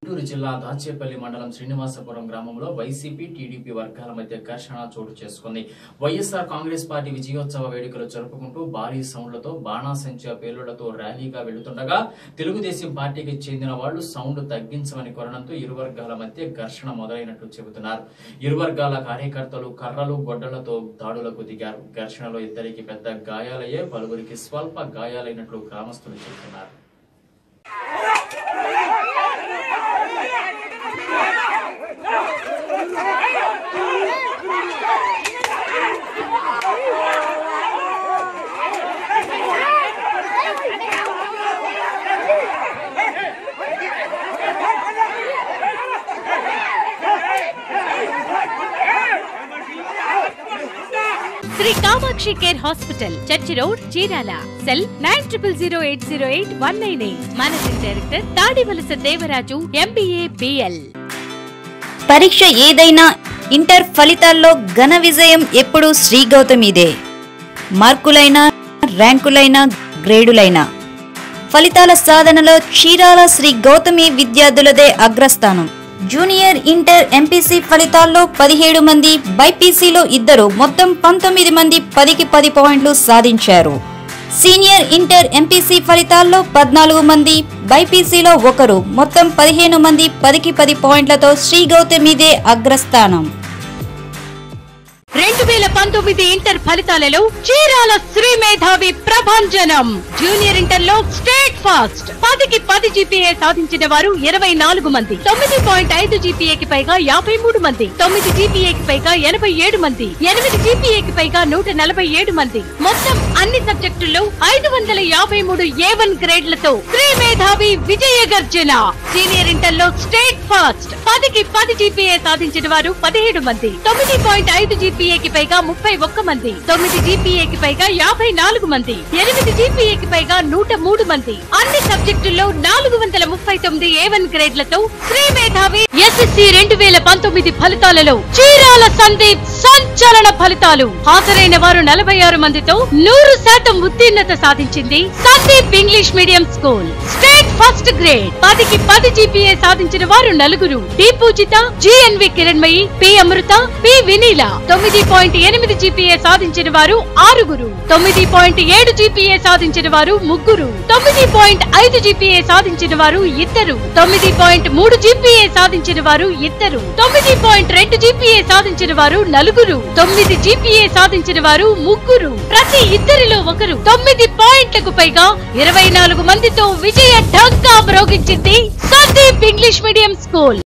గుంటూరు జిల్లా దాచేపల్లి మండలం శ్రీనివాసపురం గ్రామంలో వైసీపీ టీడీపీ వర్గాల మధ్య ఘర్షణ చోటు చేసుకుంది వైఎస్ఆర్ కాంగ్రెస్ పార్టీ విజయోత్సవ వేడుకలు జరుపుకుంటూ భారీ సౌండ్లతో బాణాసంచా పేలుళ్లతో ర్యాలీగా వెళుతుండగా తెలుగుదేశం పార్టీకి చెందిన వాళ్లు సౌండ్ తగ్గించమని కోరడంతో ఇరు వర్గాల మధ్య ఘర్షణ మొదలైనట్లు చెబుతున్నారు ఇరు వర్గాల కార్యకర్తలు కర్రలు గొడ్డలతో దాడులకు దిగారు ఘర్షణలో ఇద్దరికి పెద్ద గాయాలయ్యే పలువురికి స్వల్ప గాయాలైనట్లు గ్రామస్తులు చెబుతున్నారు Shri Kamakshi care hospital church road Chirala cell nine triple zero eight zero eight one nine eight managing director Tadivalasa Devaraju MBA BL పరీక్ష ఏదైనా ఇంటర్ ఫలితాల్లో ఘన విజయం ఎప్పుడూ శ్రీ గౌతమిదే మార్కులైనా ర్యాంకులైనా గ్రేడులైనా ఫలితాల సాధనలో చీరాల శ్రీ గౌతమి విద్యార్థులదే అగ్రస్థానం జూనియర్ ఇంటర్ ఎంపీసీ ఫలితాల్లో పదిహేడు మంది బైపీసీలో ఇద్దరు మొత్తం పంతొమ్మిది మంది పదికి పది పాయింట్లు సాధించారు సీనియర్ ఇంటర్ ఎంపీసీ ఫలితాల్లో పద్నాలుగు మంది బైపీసీలో ఒకరు మొత్తం పదిహేను మంది పదికి పది పాయింట్లతో శ్రీ గౌతమిదే అగ్రస్థానం రెండు వేల పంతొమ్మిది ఇంటర్ ఫలితాలలో చీరాల శ్రీ మేధావి ప్రభంజనం జూనియర్ ఇంటర్ లో స్టేట్ ఫాస్ట్ పదికి పది జీపీఏ సాధించిన వారు ఇరవై నాలుగు మంది తొమ్మిది పాయింట్ ఐదు జీపీఏకి పైగా యాభై మూడు మంది తొమ్మిది జీపీఏకి పైగా ఎనభై ఏడు మంది ఎనిమిది జీపీఏకి పైగా నూట నలభై ఏడు మంది మొత్తం అన్ని సబ్జెక్టుల్లో ఐదు వందల యాభై మూడు ఏ వన్ గ్రేడ్లతో శ్రీ మేధావి విజయ గర్జన సీనియర్ ఇంటర్ లో స్టేట్ ఫాస్ట్ పదికి పది జీపీఏ సాధించిన వారు పదిహేడు మంది తొమ్మిది పాయింట్ ఐదు జీపీఏకి పైగా ముప్పై ఒక్క మంది తొమ్మిది జీపీఏకి పైగా యాభై నాలుగు మంది ఎనిమిది జీపీఏకి పైగా నూట మూడు మంది అన్ని సబ్జెక్టుల్లో నాలుగు వందల ముప్పై తొమ్మిది ఏ వన్ గ్రేడ్లతో శ్రీ మేధావి ఎస్ఎస్సి రెండు వేల పంతొమ్మిది ఫలితాలలో చీరాల సందీప్ సంచలన ఫలితాలు హాజరైన వారు నలభై ఆరు మందితో నూరు శాతం ఉత్తీర్ణత సాధించింది Sandeep English medium school state first grade పదికి పది జీపీఏ సాధించిన వారు నలుగురు D Poojitha GNV Kiranmayi P Amrutha P Vineela తొమ్మిది పాయింట్ ఎనిమిది జీపీఏ సాధించిన వారు ఆరుగురు తొమ్మిది పాయింట్ ఏడు జీపీఏ సాధించిన వారు ముగ్గురు తొమ్మిది పాయింట్ ఐదు జీపీఏ సాధించిన వారు ఇద్దరు తొమ్మిది పాయింట్ మూడు జీపీఏ సాధించిన వారు ఇద్దరు తొమ్మిది పాయింట్ రెండు జీపీఏ సాధించిన వారు నలుగురు తొమ్మిది జీపీఏ సాధించిన వారు ముగ్గురు ప్రతి ఇద్దరిలో ఒకరు తొమ్మిది పాయింట్లకు పైగా ఇరవై నాలుగు మందితో విజయ ఢంకా మ్రోగించింది సందీప్ ఇంగ్లీష్ మీడియం స్కూల్